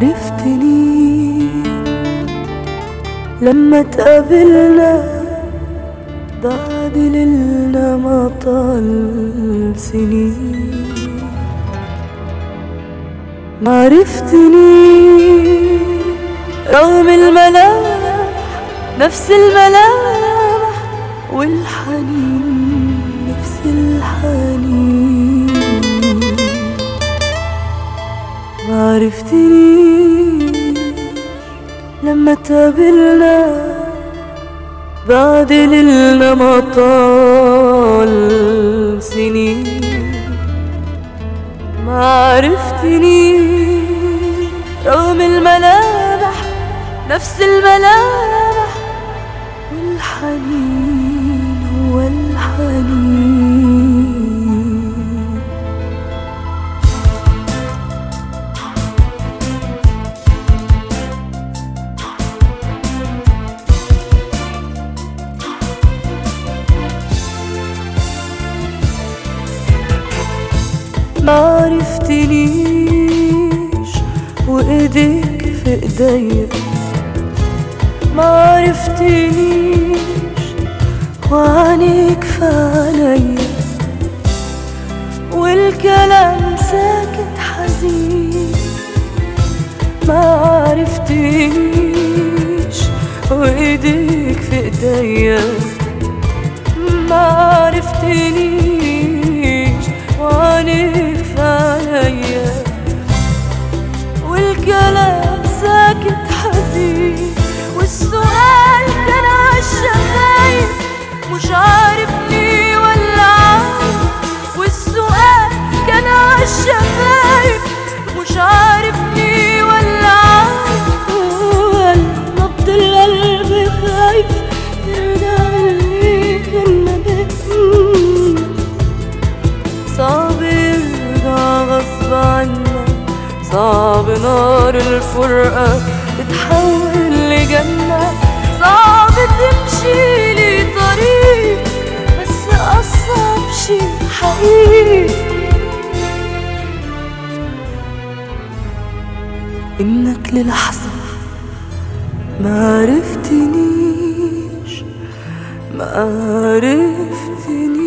عرفتني لما تقابلنا بعد ليلنا ما طال سنين عرفتني رغم الملامح نفس الملامح والحنين نفس الحنين معرفتني لما تقابلنا بعد ليلنا ما طال سنين ما عرفتني رغم الملامح نفس الملامح والحنين هو الحنين ما عرفتنيش وايديك في ايديا ما عرفتنيش وعينيك في عينيا والكلام ساكت حزين ما عرفتنيش وايديك في ايديا ما عرفتنيش وعينيك في عينيا والكلام ساكت حزين والسؤال كان عالشفايف مش عارف ليه ولا عارف والسؤال كان عالشفايف مش عارف ليه ولا عارف ولا نبض القلب خايف ترجع لي كنا بيه صعب يرجع غصب عنا صعب نار الفرقة تتحول لجنة صعب تمشي لي طريق بس أصعب شي حقيقي إنك للحظة ما عرفتنيش ما عرفتنيش